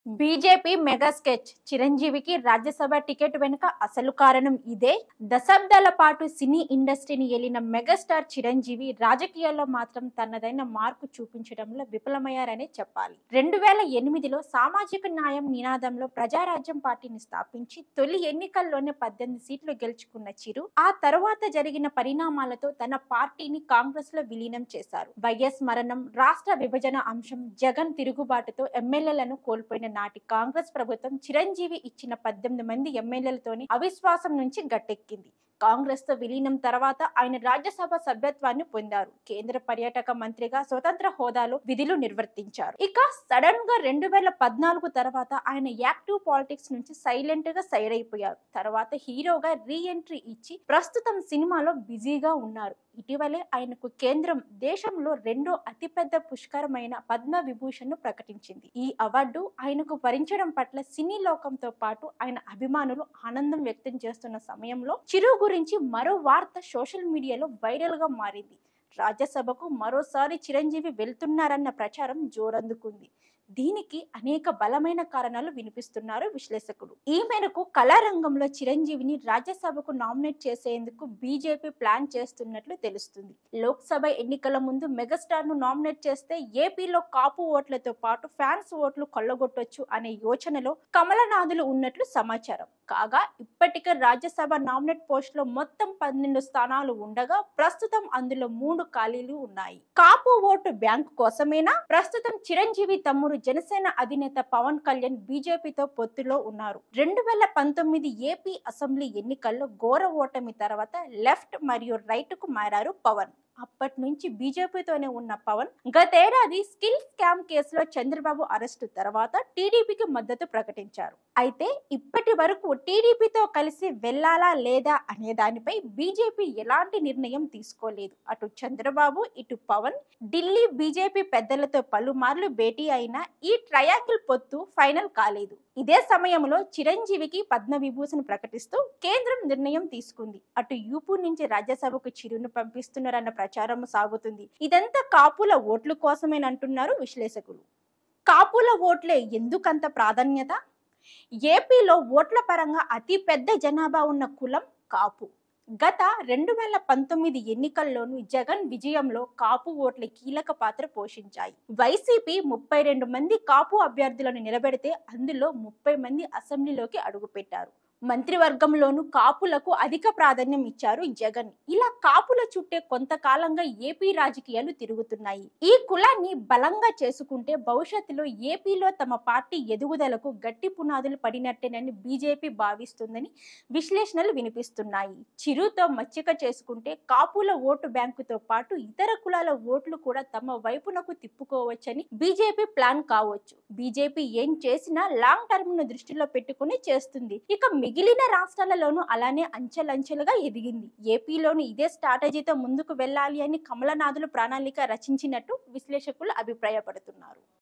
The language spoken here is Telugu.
బీజేపీ మెగా స్కెచ్ చిరంజీవికి రాజ్యసభ టికెట్ వెనుక అసలు కారణం ఇదే దశాబ్దాల పాటు సినీ ఇండస్ట్రీని ఏలిన మెగాస్టార్ చిరంజీవి రాజకీయాల్లో మాత్రం తనదైన మార్పు చూపించడంలో విఫలమయ్యారనే చెప్పాలి రెండు వేల ఎనిమిదిలో సామాజిక న్యాయం నినాదంలో ప్రజారాజ్యం పార్టీని స్థాపించి తొలి ఎన్నికల్లోనే పద్దెనిమిది సీట్లు గెలుచుకున్న చిరు ఆ తర్వాత జరిగిన పరిణామాలతో తన పార్టీని కాంగ్రెస్ లో విలీనం చేశారు వైఎస్ మరణం రాష్ట్ర విభజన అంశం జగన్ తిరుగుబాటుతో ఎమ్మెల్యేలను కోల్పోయిన నాటి కాంగ్రెస్ ప్రభుత్వం చిరంజీవి ఇచ్చిన పద్దెనిమిది మంది ఎమ్మెల్యేలతోని అవిశ్వాసం నుంచి గట్టెక్కింది కాంగ్రెస్ తో విలీనం తర్వాత ఆయన రాజ్యసభ సభ్యత్వాన్ని పొందారు కేంద్ర పర్యాటక మంత్రిగా స్వతంత్ర హోదాలో విధులు నిర్వర్తించారు ఇక సడన్ గా రెండు వేల పద్నాలుగు తర్వాత ఆయన యాక్టివ్ పాలిటిక్స్ నుంచి సైలెంట్ గా సైడ్ అయిపోయారు తర్వాత హీరోగా రీ ఎంట్రీ ఇచ్చి ప్రస్తుతం సినిమాలో బిజీగా ఉన్నారు ఇటీవలే ఆయనకు కేంద్రం దేశంలో రెండో అతిపెద్ద పుష్కరమైన పద్మ విభూషణ్ ను ప్రకటించింది ఈ అవార్డు ఆయనకు భరించడం పట్ల సినీ లోకంతో పాటు ఆయన అభిమానులు ఆనందం వ్యక్తం చేస్తున్న సమయంలో చిరు గురించి మరో వార్త సోషల్ మీడియాలో వైరల్ గా మారింది రాజ్యసభకు మరోసారి చిరంజీవి వెళ్తున్నారన్న ప్రచారం జోరందుకుంది దీనికి అనేక బలమైన కారణాలు వినిపిస్తున్నారు విశ్లేషకులు ఈ మేరకు కళారంగంలో చిరంజీవిని రాజ్యసభకు నామినేట్ చేసేందుకు బీజేపీ ప్లాన్ చేస్తున్నట్లు తెలుస్తుంది లోక్సభ ఎన్నికల ముందు మెగాస్టార్ ను నామినేట్ చేస్తే ఏపీలో కాపు ఓట్లతో పాటు ఫ్యాన్స్ ఓట్లు కొల్లగొట్టొచ్చు అనే యోచనలో కమలనాథులు ఉన్నట్లు సమాచారం కాగా ఇప్పటికే రాజ్యసభ నామినేట్ పోస్ట్ లో మొత్తం పన్నెండు స్థానాలు ఉండగా ప్రస్తుతం అందులో మూడు ఖాళీలు ఉన్నాయి కాపు ఓటు బ్యాంకు కోసమేనా ప్రస్తుతం చిరంజీవి తమ్ముడు జనసేన అధినేత పవన్ కళ్యాణ్ బీజేపీతో పొత్తులో ఉన్నారు రెండు వేల పంతొమ్మిది ఏపీ అసెంబ్లీ ఎన్నికల్లో ఘోర ఓటమి తర్వాత లెఫ్ట్ మరియు రైట్ కు మారారు పవన్ అప్పటి నుంచి బీజేపీతోనే ఉన్న పవన్ గతేడాది స్కిల్ స్కామ్ కేసులో చంద్రబాబు అరెస్టు తర్వాత టీడీపీకి మద్దతు ప్రకటించారు అయితే ఇప్పటి వరకు టీడీపీతో కలిసి వెళ్లాలా లేదా అనే దానిపై బీజేపీ ఎలాంటి నిర్ణయం తీసుకోలేదు అటు చంద్రబాబు ఇటు పవన్ ఢిల్లీ బీజేపీ పెద్దలతో పలుమార్లు భేటీ అయినా ఈ ట్రయాంగిల్ పొత్తు ఫైనల్ కాలేదు ఇదే సమయంలో చిరంజీవికి పద్మ విభూషణ్ ప్రకటిస్తూ కేంద్రం నిర్ణయం తీసుకుంది అటు యూపీ నుంచి రాజ్యసభకు చిరును పంపిస్తున్నారన్న ప్రచారం సాగుతుంది ఇదంతా కాపుల ఓట్ల కోసమేనంటున్నారు విశ్లేషకులు కాపుల ఓట్లే ఎందుకంత ప్రాధాన్యత ఏపీలో ఓట్ల పరంగా అతి పెద్ద జనాభా ఉన్న కులం కాపు గత రెండు వేల పంతొమ్మిది ఎన్నికల్లోనూ జగన్ విజయంలో కాపు ఓట్ల కీలక పాత్ర పోషించాయి వైసీపీ ముప్పై రెండు మంది కాపు అభ్యర్థులను నిలబెడితే అందులో ముప్పై మంది అసెంబ్లీలోకి అడుగుపెట్టారు మంత్రివర్గంలోనూ కాపులకు అధిక ప్రాధాన్యం ఇచ్చారు జగన్ ఇలా కాపుల చుట్టే కొంతకాలంగా ఏపీ రాజకీయాలు తిరుగుతున్నాయి ఈ కులాన్ని బలంగా చేసుకుంటే భవిష్యత్తులో ఏపీలో తమ పార్టీ ఎదుగుదలకు గట్టి పునాదులు పడినట్టేనని బీజేపీ భావిస్తుందని విశ్లేషణలు వినిపిస్తున్నాయి చిరుతో మచ్చిక చేసుకుంటే కాపుల ఓటు బ్యాంకుతో పాటు ఇతర కులాల ఓట్లు కూడా తమ వైపునకు తిప్పుకోవచ్చని బీజేపీ ప్లాన్ కావచ్చు బీజేపీ ఏం చేసినా లాంగ్ టర్మ్ ను దృష్టిలో పెట్టుకుని చేస్తుంది ఇక మిగిలిన రాష్ట్రాలలోనూ అలానే అంచెలంచెలుగా ఎదిగింది ఏపీలోని ఇదే స్ట్రాటజీతో ముందుకు వెళ్ళాలి అని కమలనాథులు ప్రణాళిక రచించినట్టు విశ్లేషకులు అభిప్రాయపడుతున్నారు